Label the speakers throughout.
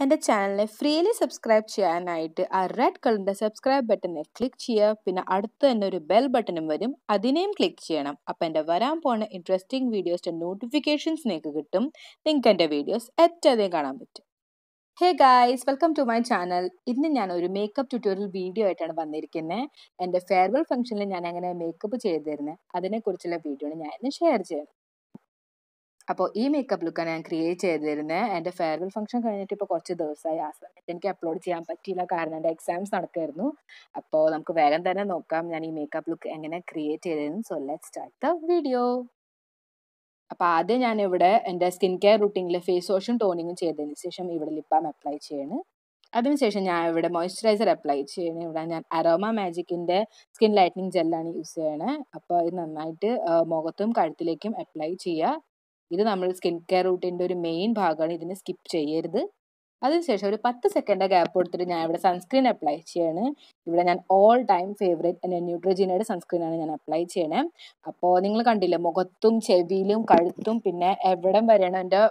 Speaker 1: എൻ്റെ ചാനലിനെ freely subscribe ചെയ്യാനായിട്ട് ആ റെഡ് കളറിൻ്റെ സബ്സ്ക്രൈബ് ബട്ടണിൽ ക്ലിക്ക് ചെയ്യുക പിന്നെ അടുത്ത് തന്നെ ഒരു ബെൽ ബട്ടണും വരും അതിനെയും ക്ലിക്ക് ചെയ്യണം അപ്പോൾ എൻ്റെ വരാൻ പോണ ഇൻട്രസ്റ്റിംഗ് വീഡിയോസിൻ്റെ നോട്ടിഫിക്കേഷൻസ് നിങ്ങൾക്ക് കിട്ടും നിങ്ങൾക്ക് എൻ്റെ വീഡിയോസ് ഏറ്റവും അധികം കാണാൻ പറ്റും hey guys welcome to my channel ഇന്ന് ഞാൻ ഒരു മേക്കപ്പ് ട്യൂട്ടോറിയൽ വീഡിയോ ആയിട്ടാണ് വന്നിരിക്കുന്നത് എൻ്റെ ഫെയർവെൽ ഫംഗ്ഷനിൽ ഞാൻ എങ്ങനെ മേക്കപ്പ് ചെയ്തു തരുന്നത് അതിനെക്കുറിച്ചുള്ള വീഡിയോ ആണ് ഞാൻ ഇന്ന് ഷെയർ ചെയ്യുന്നത് അപ്പോൾ ഈ മേക്കപ്പ് ലുക്കാണ് ഞാൻ ക്രിയേറ്റ് ചെയ്തിരുന്നത് എൻ്റെ ഫെയർവെൽ ഫംഗ്ഷൻ കഴിഞ്ഞിട്ട് ഇപ്പോൾ കുറച്ച് ദിവസമായി ആ സമയത്ത് എനിക്ക് അപ്ലോഡ് ചെയ്യാൻ പറ്റിയില്ല കാരണം എൻ്റെ എക്സാംസ് നടക്കുമായിരുന്നു അപ്പോൾ നമുക്ക് വേഗം തന്നെ നോക്കാം ഞാൻ ഈ മേക്കപ്പ് ലുക്ക് എങ്ങനെ ക്രിയേറ്റ് ചെയ്തതെന്ന് so let start the video അപ്പോൾ ആദ്യം ഞാൻ ഇവിടെ എൻ്റെ സ്കിൻ കെയർ റുട്ടീനിൽ ഫേസ് വാഷും ടോണിങ്ങും ചെയ്തതിന് ശേഷം ഇവിടെ ലിപ്പാം അപ്ലൈ ചെയ്യണ് അതിനുശേഷം ഞാൻ ഇവിടെ മോയ്സ്ചറൈസർ അപ്ലൈ ചെയ്യണം ഇവിടെ ഞാൻ അരോമ മാജിക്കിൻ്റെ സ്കിൻ ലൈറ്റനിങ് ജെല്ലാണ് യൂസ് ചെയ്യണത് അപ്പോൾ ഇത് നന്നായിട്ട് മുഖത്തും കഴുത്തിലേക്കും അപ്ലൈ ചെയ്യുക ഇത് നമ്മൾ സ്കിൻ കെയർ റൂട്ടിൻ്റെ ഒരു മെയിൻ ഭാഗമാണ് ഇതിനെ സ്കിപ്പ് ചെയ്യരുത് അതിനുശേഷം ഒരു പത്ത് സെക്കൻഡ് ഗ്യാപ്പ് കൊടുത്തിട്ട് ഞാൻ ഇവിടെ സൺസ്ക്രീൻ അപ്ലൈ ചെയ്യാണ് ഇവിടെ ഞാൻ ഓൾ ടൈം ഫേവറേറ്റ് എൻ്റെ ന്യൂട്രോജീനയുടെ സൺസ്ക്രീനാണ് ഞാൻ അപ്ലൈ ചെയ്യണേ അപ്പോൾ നിങ്ങൾ കണ്ടില്ലേ മുഖത്തും ചെവിയിലും കഴുത്തും പിന്നെ എവിടം വരെയാണ് എൻ്റെ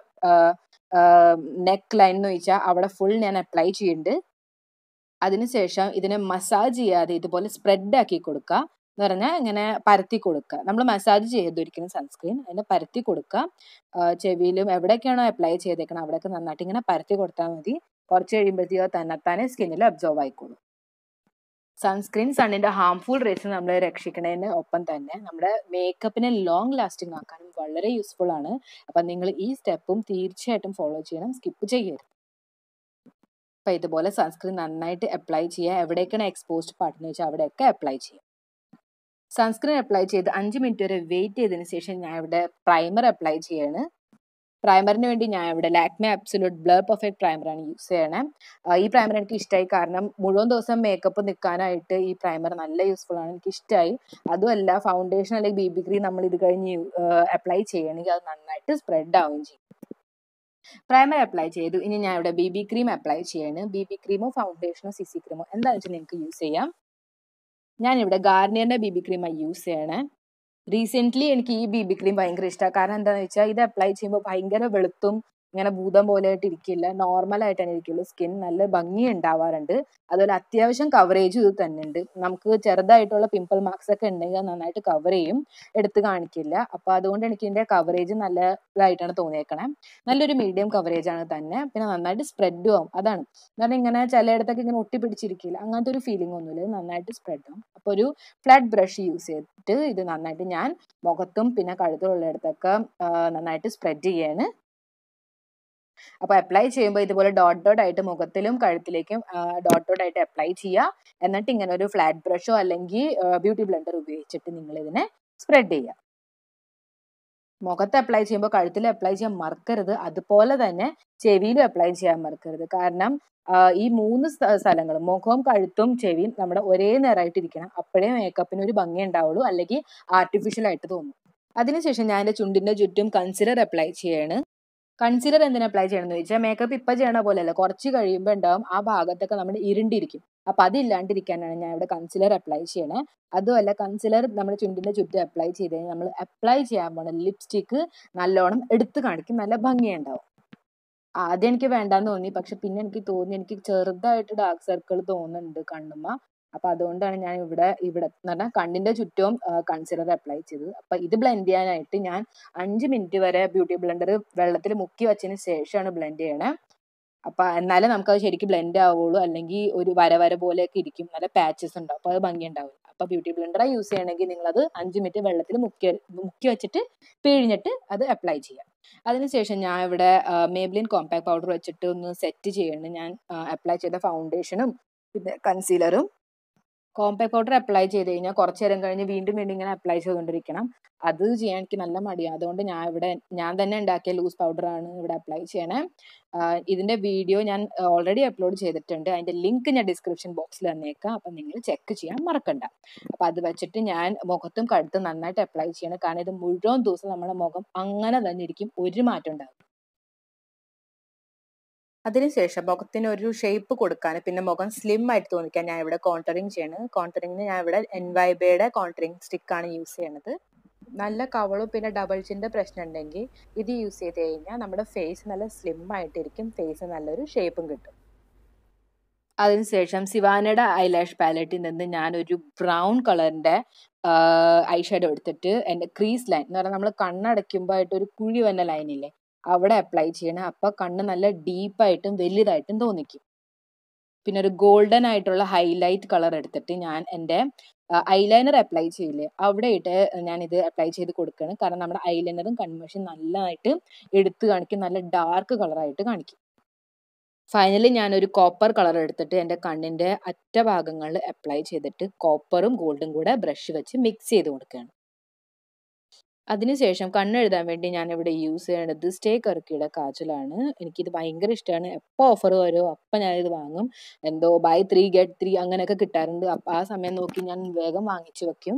Speaker 1: നെക്ക് ലൈൻ എന്ന് ചോദിച്ചാൽ അവിടെ ഫുൾ ഞാൻ അപ്ലൈ ചെയ്യുന്നുണ്ട് അതിനുശേഷം ഇതിനെ മസാജ് ചെയ്യാതെ ഇതുപോലെ സ്പ്രെഡ് ആക്കി കൊടുക്കുക എന്ന് പറഞ്ഞാൽ ഇങ്ങനെ പരത്തി കൊടുക്കുക നമ്മൾ മസാജ് ചെയ്തൊരിക്കലും സൺസ്ക്രീൻ അതിനെ പരത്തി കൊടുക്കുക ചെവിയിലും എവിടെയൊക്കെയാണോ അപ്ലൈ ചെയ്തേക്കണം അവിടെയൊക്കെ നന്നായിട്ട് ഇങ്ങനെ പരത്തി കൊടുത്താൽ മതി കുറച്ച് കഴിയുമ്പോഴത്തേക്കോ തന്നെത്താനെ സ്കിന്നിൽ അബ്സോർവ് ആയിക്കോളും സൺസ്ക്രീൻ സണ്ണിന്റെ ഹാംഫുൾ റേസ് നമ്മൾ രക്ഷിക്കുന്നതിന് ഒപ്പം തന്നെ നമ്മുടെ മേക്കപ്പിനെ ലോങ് ലാസ്റ്റിംഗ് ആക്കാനും വളരെ യൂസ്ഫുൾ ആണ് അപ്പം നിങ്ങൾ ഈ സ്റ്റെപ്പും തീർച്ചയായിട്ടും ഫോളോ ചെയ്യണം സ്കിപ്പ് ചെയ്യരുത് അപ്പം ഇതുപോലെ സൺസ്ക്രീൻ നന്നായിട്ട് അപ്ലൈ ചെയ്യുക എവിടേക്കാണ് എക്സ്പോസ്ഡ് പാർട്ടെന്ന് വെച്ചാൽ അവിടെയൊക്കെ അപ്ലൈ ചെയ്യുക സൺസ്ക്രീൻ അപ്ലൈ ചെയ്ത് അഞ്ച് മിനിറ്റ് വരെ വെയിറ്റ് ചെയ്തതിന് ശേഷം ഞാൻ ഇവിടെ പ്രൈമർ അപ്ലൈ ചെയ്യാണ് പ്രൈമറിന് വേണ്ടി ഞാൻ ഇവിടെ ലാക്മെ അബ്സൊല്യൂട്ട് ബ്ലർ പെർഫെക്റ്റ് പ്രൈമറാണ് യൂസ് ചെയ്യണേ ഈ പ്രൈമർ എനിക്ക് ഇഷ്ടമായി കാരണം മുഴുവൻ ദിവസം മേക്കപ്പ് നിൽക്കാനായിട്ട് ഈ പ്രൈമർ നല്ല യൂസ്ഫുൾ ആണ് എനിക്ക് ഇഷ്ടമായി അതുമല്ല ഫൗണ്ടേഷൻ അല്ലെങ്കിൽ ബി ബി ക്രീം നമ്മൾ ഇത് കഴിഞ്ഞ് അപ്ലൈ ചെയ്യണമെങ്കിൽ അത് നന്നായിട്ട് സ്പ്രെഡ് ആവുകയും ചെയ്യും പ്രൈമർ അപ്ലൈ ചെയ്തു ഇനി ഞാൻ ഇവിടെ ബി ബി ക്രീം അപ്ലൈ ചെയ്യാണ് ബി ബി ക്രീമോ ഫൗണ്ടേഷനോ സി സി ക്രീമോ എന്താണെന്ന് വെച്ചാൽ നിങ്ങൾക്ക് യൂസ് ചെയ്യാം ഞാനിവിടെ ഗാർണിയറിൻ്റെ ബി ബി ക്രീമാണ് യൂസ് ചെയ്യണേ റീസെൻ്റ്ലി എനിക്ക് ഈ ബി ബി ക്രീം ഭയങ്കര ഇഷ്ടമാണ് കാരണം എന്താണെന്ന് വെച്ചാൽ ഇത് അപ്ലൈ ചെയ്യുമ്പോൾ ഭയങ്കര വെളുത്തും ഇങ്ങനെ ഭൂതം പോലെ ആയിട്ട് ഇരിക്കില്ല നോർമൽ ആയിട്ടാണ് ഇരിക്കുള്ളൂ സ്കിൻ നല്ല ഭംഗി ഉണ്ടാവാറുണ്ട് അതുപോലെ അത്യാവശ്യം കവറേജും ഇത് തന്നെ ഉണ്ട് നമുക്ക് ചെറുതായിട്ടുള്ള പിമ്പിൾ മാർക്സ് ഒക്കെ ഉണ്ടെങ്കിൽ നന്നായിട്ട് കവർ ചെയ്യും എടുത്ത് കാണിക്കില്ല അപ്പോൾ അതുകൊണ്ട് എനിക്ക് ഇതിൻ്റെ കവറേജ് നല്ലതായിട്ടാണ് തോന്നിയേക്കണേ നല്ലൊരു മീഡിയം കവറേജ് ആണ് തന്നെ പിന്നെ നന്നായിട്ട് സ്പ്രെഡും ആവും അതാണ് കാരണം ഇങ്ങനെ ചിലയിടത്തൊക്കെ ഇങ്ങനെ ഒട്ടിപ്പിടിച്ചിരിക്കില്ല അങ്ങനത്തെ ഒരു ഫീലിംഗ് ഒന്നുമില്ല ഇത് നന്നായിട്ട് സ്പ്രെഡ് ആവും അപ്പോൾ ഒരു ഫ്ലഡ് ബ്രഷ് യൂസ് ചെയ്തിട്ട് ഇത് നന്നായിട്ട് ഞാൻ മുഖത്തും പിന്നെ കഴുത്തിലുള്ളിടത്തൊക്കെ നന്നായിട്ട് സ്പ്രെഡ് ചെയ്യാണ് അപ്പോൾ അപ്ലൈ ചെയ്യുമ്പോൾ ഇതുപോലെ ഡോട്ട് ഡോട്ട് ആയിട്ട് മുഖത്തിലും കഴുത്തിലേക്കും ഡോട്ട് ഡോട്ട് ആയിട്ട് അപ്ലൈ ചെയ്യുക എന്നിട്ട് ഇങ്ങനെ ഒരു ഫ്ലാറ്റ് ബ്രഷോ അല്ലെങ്കിൽ ബ്യൂട്ടി ബ്ലെൻഡർ ഉപയോഗിച്ചിട്ട് നിങ്ങൾ ഇതിനെ സ്പ്രെഡ് ചെയ്യുക മുഖത്ത് അപ്ലൈ ചെയ്യുമ്പോൾ കഴുത്തിൽ അപ്ലൈ ചെയ്യാൻ മറക്കരുത് അതുപോലെ തന്നെ ചെവിയിലും അപ്ലൈ ചെയ്യാൻ മറക്കരുത് കാരണം ഈ മൂന്ന് സ്ഥലങ്ങളും മുഖവും കഴുത്തും ചെവിയും നമ്മുടെ ഒരേ നിറമായിട്ടിരിക്കണം അപ്പോഴേ മേക്കപ്പിന് ഒരു ഭംഗി ഉണ്ടാവുള്ളൂ അല്ലെങ്കിൽ ആർട്ടിഫിഷ്യൽ ആയിട്ട് തോന്നും അതിനുശേഷം ഞാൻ എൻ്റെ ചുണ്ടിൻ്റെ ചുറ്റും കൺസിലർ അപ്ലൈ ചെയ്യാണ് കൺസീലർ എന്തിനാ അപ്ലൈ ചെയ്യണമെന്ന് ചോദിച്ചാൽ മേക്കപ്പ് ഇപ്പം ചെയ്യണ പോലെയല്ല കുറച്ച് കഴിയുമ്പോൾ ഉണ്ടാവും ആ ഭാഗത്തൊക്കെ നമ്മൾ ഇരുണ്ടിരിക്കും അപ്പം അതില്ലാണ്ടിരിക്കാനാണ് ഞാൻ ഇവിടെ കൺസീലർ അപ്ലൈ ചെയ്യണേ അതുമല്ല കൺസീലർ നമ്മുടെ ചുണ്ടിൻ്റെ ചുറ്റും അപ്ലൈ ചെയ്ത് കഴിഞ്ഞാൽ നമ്മൾ അപ്ലൈ ചെയ്യാൻ പോണ ലിപ്സ്റ്റിക്ക് നല്ലോണം എടുത്ത് കാണിക്കും നല്ല ഭംഗിയുണ്ടാവും ആദ്യം എനിക്ക് വേണ്ടാന്ന് തോന്നി പക്ഷെ പിന്നെ എനിക്ക് തോന്നി എനിക്ക് ചെറുതായിട്ട് ഡാർക്ക് സർക്കിൾ തോന്നുന്നുണ്ട് കണ്ണുമ്മ അപ്പൊ അതുകൊണ്ടാണ് ഞാൻ ഇവിടെ ഇവിടെ എന്ന് പറഞ്ഞാൽ കണ്ണിന്റെ ചുറ്റും കൺസിലർ അപ്ലൈ ചെയ്തത് അപ്പൊ ഇത് ബ്ലെൻഡ് ചെയ്യാനായിട്ട് ഞാൻ അഞ്ച് മിനിറ്റ് വരെ ബ്യൂട്ടി ബ്ലെൻഡർ വെള്ളത്തിൽ മുക്കി വെച്ചതിന് ശേഷമാണ് ബ്ലെൻഡ് ചെയ്യണേ അപ്പൊ എന്നാലേ നമുക്കത് ശരിക്കും ബ്ലെൻഡ് ആവുള്ളൂ അല്ലെങ്കിൽ ഒരു വര വര പോലെയൊക്കെ ഇരിക്കും നല്ല പാച്ചസ് ഉണ്ടാവും അപ്പൊ അത് ഭംഗി ഉണ്ടാവില്ല അപ്പൊ ബ്യൂട്ടി ബ്ലെൻഡർ യൂസ് ചെയ്യണമെങ്കിൽ നിങ്ങൾ അത് അഞ്ച് മിനിറ്റ് വെള്ളത്തിൽ മുക്കി മുക്കി വെച്ചിട്ട് പിഴിഞ്ഞിട്ട് അത് അപ്ലൈ ചെയ്യാം അതിനുശേഷം ഞാൻ ഇവിടെ മേബ്ലിൻ കോമ്പാക്ട് പൗഡർ വെച്ചിട്ട് ഒന്ന് സെറ്റ് ചെയ്യണം ഞാൻ അപ്ലൈ ചെയ്ത ഫൗണ്ടേഷനും പിന്നെ കൺസീലറും കോമ്പാക്ട് പൗഡർ അപ്ലൈ ചെയ്ത് കഴിഞ്ഞാൽ കുറച്ച് നേരം കഴിഞ്ഞ് വീണ്ടും വീണ്ടും ഇങ്ങനെ അപ്ലൈ ചെയ്തുകൊണ്ടിരിക്കണം അത് ചെയ്യാൻ എനിക്ക് നല്ല മടിയാണ് അതുകൊണ്ട് ഞാൻ ഇവിടെ ഞാൻ തന്നെ ഉണ്ടാക്കിയ ലൂസ് പൗഡറാണ് ഇവിടെ അപ്ലൈ ചെയ്യണേ ഇതിൻ്റെ വീഡിയോ ഞാൻ ഓൾറെഡി അപ്ലോഡ് ചെയ്തിട്ടുണ്ട് അതിൻ്റെ ലിങ്ക് ഞാൻ ഡിസ്ക്രിപ്ഷൻ ബോക്സിൽ തന്നേക്കാം അപ്പം നിങ്ങൾ ചെക്ക് ചെയ്യാൻ മറക്കണ്ട അപ്പം അത് വെച്ചിട്ട് ഞാൻ മുഖത്തും കഴുത്തും നന്നായിട്ട് അപ്ലൈ ചെയ്യണം കാരണം ഇത് മുഴുവൻ ദിവസം നമ്മുടെ മുഖം അങ്ങനെ തന്നെ ഇരിക്കും ഒരു മാറ്റം ഉണ്ടാകും അതിനുശേഷം മുഖത്തിന് ഒരു ഷേപ്പ് കൊടുക്കാൻ പിന്നെ മുഖം സ്ലിം ആയിട്ട് തോന്നിക്കാൻ ഞാൻ ഇവിടെ കോൺടറിങ് ചെയ്യണത് കോൺടറിങ്ങിന് ഞാൻ ഇവിടെ എൻവൈബയുടെ കോൺടറിങ് സ്റ്റിക്കാണ് യൂസ് ചെയ്യണത് നല്ല കവളും പിന്നെ ഡബിൾ ചിൻ്റെ പ്രശ്നം ഉണ്ടെങ്കിൽ ഇത് യൂസ് ചെയ്ത് കഴിഞ്ഞാൽ നമ്മുടെ ഫേസ് നല്ല സ്ലിം ആയിട്ടിരിക്കും ഫേസ് നല്ലൊരു ഷേപ്പും കിട്ടും അതിനുശേഷം സിവാനയുടെ ഐലാഷ് പാലറ്റിൽ നിന്ന് ഞാനൊരു ബ്രൗൺ കളറിൻ്റെ ഐ ഷാഡോ എടുത്തിട്ട് എൻ്റെ ക്രീസ് ലൈൻ എന്ന് പറഞ്ഞാൽ നമ്മൾ കണ്ണടയ്ക്കുമ്പോൾ ആയിട്ട് ഒരു കുഴി വന്ന ലൈനില്ലേ അവിടെ അപ്ലൈ ചെയ്യണം അപ്പോൾ കണ്ണ് നല്ല ഡീപ്പായിട്ടും വലുതായിട്ടും തോന്നിക്കും പിന്നെ ഒരു ഗോൾഡൻ ആയിട്ടുള്ള ഹൈലൈറ്റ് കളർ എടുത്തിട്ട് ഞാൻ എൻ്റെ ഐലൈനർ അപ്ലൈ ചെയ്യില്ലേ അവിടെ ഇട്ട് ഞാൻ ഇത് അപ്ലൈ ചെയ്ത് കൊടുക്കുകയാണ് കാരണം നമ്മുടെ ഐലൈനറും കൺവേഷൻ നല്ലതായിട്ട് എടുത്ത് കാണിക്കും നല്ല ഡാർക്ക് കളറായിട്ട് കാണിക്കും ഫൈനലി ഞാനൊരു കോപ്പർ കളർ എടുത്തിട്ട് എൻ്റെ കണ്ണിൻ്റെ അറ്റ ഭാഗങ്ങളിൽ അപ്ലൈ ചെയ്തിട്ട് കോപ്പറും ഗോൾഡും കൂടെ ബ്രഷ് വെച്ച് മിക്സ് ചെയ്ത് കൊടുക്കുകയാണ് അതിനുശേഷം കണ്ണെഴുതാൻ വേണ്ടി ഞാൻ ഇവിടെ യൂസ് ചെയ്യണത് സ്റ്റേ കറുക്കിയുടെ കാജലാണ് എനിക്കിത് ഭയങ്കര ഇഷ്ടമാണ് എപ്പോൾ ഓഫർ വരുമോ അപ്പം ഞാനിത് വാങ്ങും എന്തോ ബൈ ത്രീ ഗെറ്റ് ത്രീ അങ്ങനെയൊക്കെ കിട്ടാറുണ്ട് അപ്പം ആ സമയം നോക്കി ഞാൻ വേഗം വാങ്ങിച്ചു വെക്കും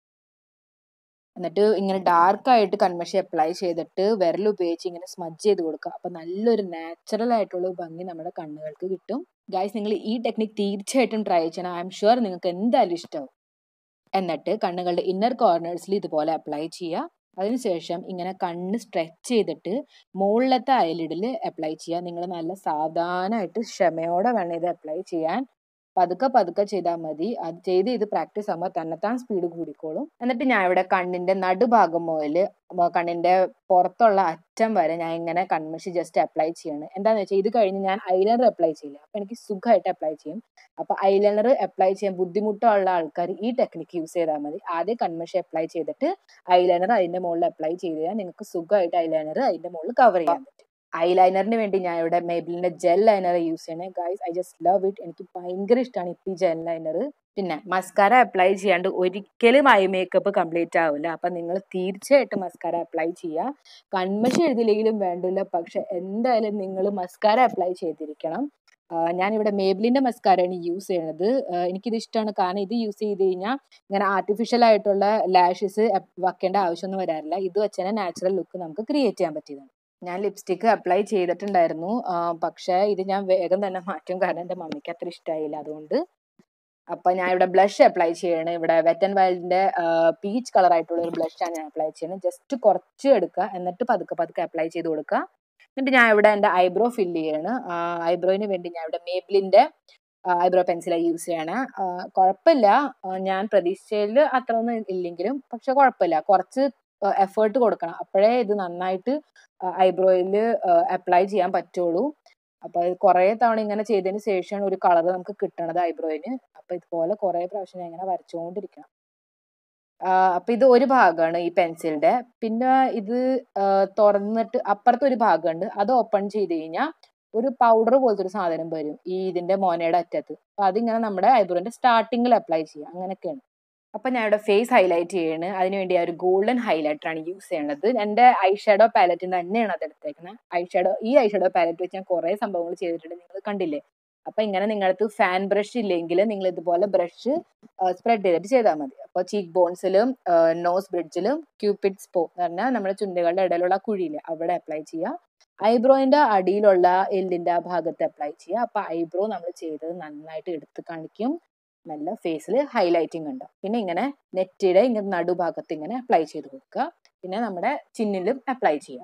Speaker 1: എന്നിട്ട് ഇങ്ങനെ ഡാർക്കായിട്ട് കൺമഷി അപ്ലൈ ചെയ്തിട്ട് വിരൽ ഉപയോഗിച്ച് ഇങ്ങനെ സ്മജ് ചെയ്ത് കൊടുക്കുക അപ്പം നല്ലൊരു നാച്ചുറൽ ആയിട്ടുള്ള ഭംഗി നമ്മുടെ കണ്ണുകൾക്ക് കിട്ടും ഗൈസ് നിങ്ങൾ ഈ ടെക്നിക് തീർച്ചയായിട്ടും ട്രൈ ചെയ്യണം ഐ എം ഷുവർ നിങ്ങൾക്ക് എന്തായാലും ഇഷ്ടമാവും എന്നിട്ട് കണ്ണുകളുടെ ഇന്നർ കോർണേഴ്സിൽ ഇതുപോലെ അപ്ലൈ ചെയ്യുക അതിനുശേഷം ഇങ്ങനെ കണ്ണ് സ്ട്രെച്ച് ചെയ്തിട്ട് മുകളിലത്തെ ഐലിഡിൽ അപ്ലൈ ചെയ്യുക നിങ്ങൾ നല്ല സാവധാനമായിട്ട് ക്ഷമയോടെ വേണം ഇത് അപ്ലൈ ചെയ്യാൻ പതുക്കെ പതുക്കെ ചെയ്താൽ മതി അത് ചെയ്ത് ഇത് പ്രാക്ടീസ് ആകുമ്പോൾ തന്നെത്താൻ സ്പീഡ് കൂടിക്കോളും എന്നിട്ട് ഞാൻ ഇവിടെ കണ്ണിന്റെ നടുഭാഗം മുതൽ കണ്ണിന്റെ പുറത്തുള്ള അറ്റം വരെ ഞാൻ ഇങ്ങനെ കൺമഷി ജസ്റ്റ് അപ്ലൈ ചെയ്യാണ് എന്താണെന്ന് വെച്ചാൽ ഇത് കഴിഞ്ഞ് ഞാൻ ഐലൈനർ അപ്ലൈ ചെയ്യില്ല അപ്പം എനിക്ക് സുഖമായിട്ട് അപ്ലൈ ചെയ്യും അപ്പോൾ ഐലൈനർ അപ്ലൈ ചെയ്യാൻ ബുദ്ധിമുട്ടുള്ള ആൾക്കാർ ഈ ടെക്നിക്ക് യൂസ് ചെയ്താൽ മതി ആദ്യം കൺമഷി അപ്ലൈ ചെയ്തിട്ട് ഐലൈനർ അതിന്റെ മുകളിൽ അപ്ലൈ ചെയ്ത് കഴിഞ്ഞാൽ നിങ്ങൾക്ക് സുഖമായിട്ട് ഐലൈനർ അതിന്റെ മുകളിൽ കവർ ചെയ്യാൻ പറ്റും ഐലൈനറിന് വേണ്ടി ഞാൻ ഇവിടെ മേബിലിന്റെ ജെൽ ലൈനർ യൂസ് ചെയ്യണേ guys I just love it എനിക്ക് ഭയങ്കര ഇഷ്ടമാണ് ഇപ്പം ഈ ജെൽ ലൈനർ പിന്നെ മസ്കാര അപ്ലൈ ചെയ്യാണ്ട് ഒരിക്കലും ഐ മേക്കപ്പ് കംപ്ലീറ്റ് ആവില്ല അപ്പം നിങ്ങൾ തീർച്ചയായിട്ടും മസ്കാര അപ്ലൈ ചെയ്യുക കൺമഷി എഴുതില്ലെങ്കിലും വേണ്ടില്ല പക്ഷെ എന്തായാലും നിങ്ങൾ മസ്കാര അപ്ലൈ ചെയ്തിരിക്കണം ഞാനിവിടെ മേബിലിൻ്റെ മസ്കാരയാണ് യൂസ് ചെയ്യണത് എനിക്കിത് ഇഷ്ടമാണ് കാരണം ഇത് യൂസ് ചെയ്ത് കഴിഞ്ഞാൽ ഇങ്ങനെ ആർട്ടിഫിഷ്യൽ ആയിട്ടുള്ള ലാഷസ് വെക്കേണ്ട ആവശ്യമൊന്നും വരാറില്ല ഇത് വെച്ച് തന്നെ നാച്ചുറൽ ലുക്ക് നമുക്ക് ക്രിയേറ്റ് ചെയ്യാൻ പറ്റിയതാണ് ഞാൻ ലിപ്സ്റ്റിക്ക് അപ്ലൈ ചെയ്തിട്ടുണ്ടായിരുന്നു പക്ഷേ ഇത് ഞാൻ വേഗം തന്നെ മാറ്റും കാരണം എൻ്റെ മമ്മിക്ക് അത്ര ഇഷ്ടമായില്ല അതുകൊണ്ട് അപ്പം ഞാൻ ഇവിടെ ബ്ലഷ് അപ്ലൈ ചെയ്യണം ഇവിടെ വെറ്റ് ആൻഡ് വൈൽഡിൻ്റെ പീച്ച് കളർ ആയിട്ടുള്ള ഒരു ബ്ലഷാണ് ഞാൻ അപ്ലൈ ചെയ്യുന്നത് ജസ്റ്റ് കുറച്ച് എടുക്കുക എന്നിട്ട് പതുക്കെ പതുക്കെ അപ്ലൈ ചെയ്ത് കൊടുക്കുക എന്നിട്ട് ഞാൻ ഇവിടെ എൻ്റെ ഐബ്രോ ഫില്ല് ചെയ്യാണ് ഐബ്രോയിന് വേണ്ടി ഞാൻ ഇവിടെ മേബിലിൻ്റെ ഐബ്രോ പെൻസിലാണ് യൂസ് ചെയ്യണേ കുഴപ്പമില്ല ഞാൻ പ്രതീക്ഷിച്ചതിൽ അത്ര ഒന്നും ഇല്ലെങ്കിലും പക്ഷെ കുഴപ്പമില്ല കുറച്ച് എഫേർട്ട് കൊടുക്കണം അപ്പോഴേ ഇത് നന്നായിട്ട് ഐബ്രോയിൽ അപ്ലൈ ചെയ്യാൻ പറ്റുള്ളൂ അപ്പോൾ ഇത് കുറേ തവണ ഇങ്ങനെ ചെയ്തതിന് ശേഷമാണ് ഒരു കളർ നമുക്ക് കിട്ടണത് ഐബ്രോയിന് അപ്പോൾ ഇതുപോലെ കുറേ പ്രാവശ്യം ഞാൻ ഇങ്ങനെ വരച്ചുകൊണ്ടിരിക്കണം അപ്പം ഇത് ഒരു ഭാഗമാണ് ഈ പെൻസിലിൻ്റെ പിന്നെ ഇത് തുറന്നിട്ട് അപ്പുറത്തെ ഒരു ഭാഗമുണ്ട് അത് ഓപ്പൺ ചെയ്ത് കഴിഞ്ഞാൽ ഒരു പൗഡർ പോലത്തെ ഒരു സാധനം വരും ഈ ഇതിൻ്റെ മോനയുടെ അറ്റത്ത് അപ്പം അതിങ്ങനെ നമ്മുടെ ഐബ്രോൻ്റെ സ്റ്റാർട്ടിങ്ങിൽ അപ്ലൈ ചെയ്യുക അങ്ങനെയൊക്കെയാണ് അപ്പം ഞാൻ ഇവിടെ ഫേസ് ഹൈലൈറ്റ് ചെയ്യാണ് അതിനുവേണ്ടി ആ ഒരു ഗോൾഡൻ ഹൈലൈറ്റർ ആണ് യൂസ് ചെയ്യണത് എൻ്റെ ഐ ഷാഡോ പാലറ്റിൽ തന്നെയാണ് അത് എടുത്തേക്കുന്നത് ഐ ഷാഡോ ഈ ഐ ഷാഡോ പാലറ്റ് വെച്ച് ഞാൻ കുറേ സംഭവങ്ങൾ ചെയ്തിട്ടുണ്ട് നിങ്ങൾ കണ്ടില്ലേ അപ്പം ഇങ്ങനെ നിങ്ങളടുത്ത് ഫാൻ ബ്രഷ് ഇല്ലെങ്കിൽ നിങ്ങൾ ഇതുപോലെ ബ്രഷ് സ്പ്രെഡ് ചെയ്തിട്ട് ചെയ്താൽ മതി അപ്പോൾ ചീക്ക് ബോൺസിലും നോസ് ബ്രിഡ്ജിലും ക്യൂപിഡ് സ്പോ എന്ന് പറഞ്ഞാൽ നമ്മുടെ ചുണ്ടുകളുടെ ഇടയിലുള്ള കുഴിയിൽ അവിടെ അപ്ലൈ ചെയ്യുക ഐബ്രോയിൻ്റെ അടിയിലുള്ള എല്ലിൻ്റെ ആ ഭാഗത്ത് അപ്ലൈ ചെയ്യുക അപ്പോൾ ഐബ്രോ നമ്മൾ ചെയ്തത് നന്നായിട്ട് എടുത്ത് കാണിക്കും നല്ല ഫേസിൽ ഹൈലൈറ്റിംഗ് ഉണ്ടാവും പിന്നെ ഇങ്ങനെ നെറ്റിയുടെ ഇങ്ങനെ നടുഭാഗത്ത് ഇങ്ങനെ അപ്ലൈ ചെയ്ത് കൊടുക്കുക പിന്നെ നമ്മുടെ ചിന്നിലും അപ്ലൈ ചെയ്യുക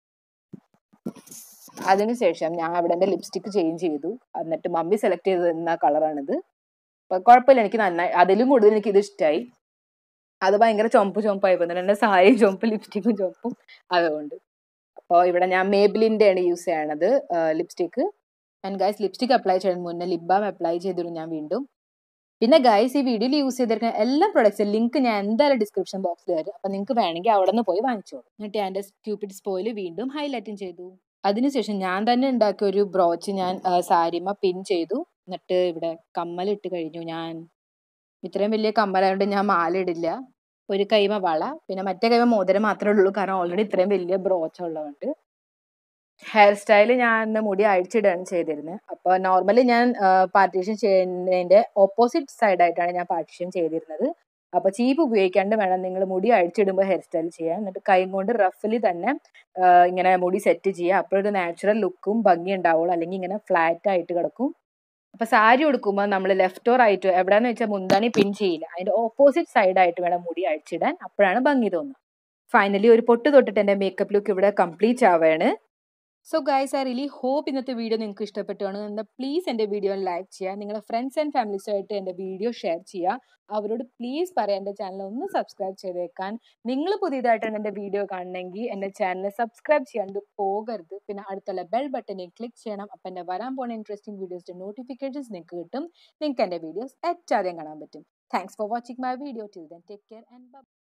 Speaker 1: അതിനുശേഷം ഞാൻ അവിടെ എൻ്റെ ലിപ്സ്റ്റിക്ക് ചേഞ്ച് ചെയ്തു എന്നിട്ട് മമ്മി സെലക്ട് ചെയ്ത് തന്ന കളറാണിത് അപ്പം കുഴപ്പമില്ല എനിക്ക് നന്നായി അതിലും കൂടുതൽ എനിക്ക് ഇത് ഇഷ്ടമായി അത് ഭയങ്കര ചുമപ്പ് ചുമപ്പായി പോകുന്നുണ്ട് എൻ്റെ സാരിയും ചുമപ്പ് ലിപ്സ്റ്റിക്കും ചുമപ്പും അതുകൊണ്ട് അപ്പോൾ ഇവിടെ ഞാൻ മേബിലിൻ്റെ ആണ് യൂസ് ചെയ്യണത് lipstick and guys lipstick apply ചെയ്യുന്നതിന് മുന്നേ ലിപ് ബാം അപ്ലൈ ചെയ്തിരുന്നു ഞാൻ വീണ്ടും പിന്നെ ഗൈസ് ഈ വീഡിയോയിൽ യൂസ് ചെയ്തിരിക്കുന്ന എല്ലാ പ്രൊഡക്ട്സും ലിങ്ക് ഞാൻ എന്തായാലും ഡിസ്ക്രിപ്ഷൻ ബോക്സിൽ തരും അപ്പം നിങ്ങൾക്ക് വേണമെങ്കിൽ അവിടെ നിന്ന് പോയി വാങ്ങിച്ചോളൂ എന്നിട്ട് ഞാൻ എൻ്റെ ക്യൂപ്പിഡ് സ്പോയിൽ വീണ്ടും ഹൈലൈറ്റിംഗ് ചെയ്തു അതിനുശേഷം ഞാൻ തന്നെ ഉണ്ടാക്കിയ ഒരു ബ്രോച്ച് ഞാൻ സാരിമ പിൻ ചെയ്തു എന്നിട്ട് ഇവിടെ കമ്മലിട്ട് കഴിഞ്ഞു ഞാൻ ഇത്രയും വലിയ കമ്മലായതുകൊണ്ട് ഞാൻ മാല ഇടില്ല ഒരു കൈമ വള പിന്നെ മറ്റേ കൈമ മോതിരം മാത്രമേ ഉള്ളൂ കാരണം ഓൾറെഡി ഇത്രയും വലിയ ബ്രോച്ച് ഉള്ളതുകൊണ്ട് ഹെയർ സ്റ്റൈൽ ഞാൻ മുടി അഴിച്ചിടുകയാണ് ചെയ്തിരുന്നത് അപ്പോൾ നോർമലി ഞാൻ പാർട്ടീഷൻ ചെയ്യുന്നതിൻ്റെ ഓപ്പോസിറ്റ് സൈഡായിട്ടാണ് ഞാൻ പാർട്ടീഷൻ ചെയ്തിരുന്നത് അപ്പോൾ ചീപ്പ് ഉപയോഗിക്കാണ്ട് വേണം നിങ്ങൾ മുടി അഴിച്ചിടുമ്പോൾ ഹെയർ സ്റ്റൈൽ ചെയ്യാൻ എന്നിട്ട് കൈ കൊണ്ട് റഫിൽ തന്നെ ഇങ്ങനെ മുടി സെറ്റ് ചെയ്യുക അപ്പോഴൊരു നാച്ചുറൽ ലുക്കും ഭംഗി ഉണ്ടാവുള്ളൂ അല്ലെങ്കിൽ ഇങ്ങനെ ഫ്ലാറ്റ് ആയിട്ട് കിടക്കും അപ്പോൾ സാരി ഉടുക്കുമ്പോൾ നമ്മൾ ലെഫ്റ്റോ റൈറ്റോ എവിടെയാന്ന് വെച്ചാൽ മുന്താണി പിൻ ചെയ്യില്ല അതിൻ്റെ ഓപ്പോസിറ്റ് സൈഡായിട്ട് വേണം മുടി അഴിച്ചിടാൻ അപ്പോഴാണ് ഭംഗി തോന്നുന്നത് ഫൈനലി ഒരു പൊട്ട് തൊട്ടിട്ട് എൻ്റെ മേക്കപ്പ് ലുക്ക് ഇവിടെ കംപ്ലീറ്റ് ആവുകയാണ് so guys I really hope ഇന്നത്തെ വീഡിയോ നിങ്ങൾക്ക് ഇഷ്ടപ്പെട്ടാണ് എന്നാൽ പ്ലീസ് എൻ്റെ വീഡിയോ ലൈക്ക് ചെയ്യുക നിങ്ങളുടെ ഫ്രണ്ട്സ് ആൻഡ് ഫാമിലീസുമായിട്ട് എൻ്റെ വീഡിയോ ഷെയർ ചെയ്യുക അവരോട് പ്ലീസ് പറയാം എൻ്റെ ചാനൽ ഒന്ന് സബ്സ്ക്രൈബ് ചെയ്തേക്കാൻ നിങ്ങൾ പുതിയതായിട്ടാണ് എൻ്റെ വീഡിയോ കാണണമെങ്കിൽ എൻ്റെ ചാനൽ സബ്സ്ക്രൈബ് ചെയ്യാണ്ട് പോകരുത് പിന്നെ അടുത്തുള്ള ബെൽ ബട്ടണിൽ ക്ലിക്ക് ചെയ്യണം അപ്പം എൻ്റെ വരാൻ പോകുന്ന ഇൻട്രസ്റ്റിംഗ് വീഡിയോസിൻ്റെ നോട്ടിഫിക്കേഷൻസ് നിങ്ങൾക്ക് കിട്ടും നിങ്ങൾക്ക് എൻ്റെ വീഡിയോസ് ഏറ്റവും കാണാൻ പറ്റും thanks for watching my video till then take care and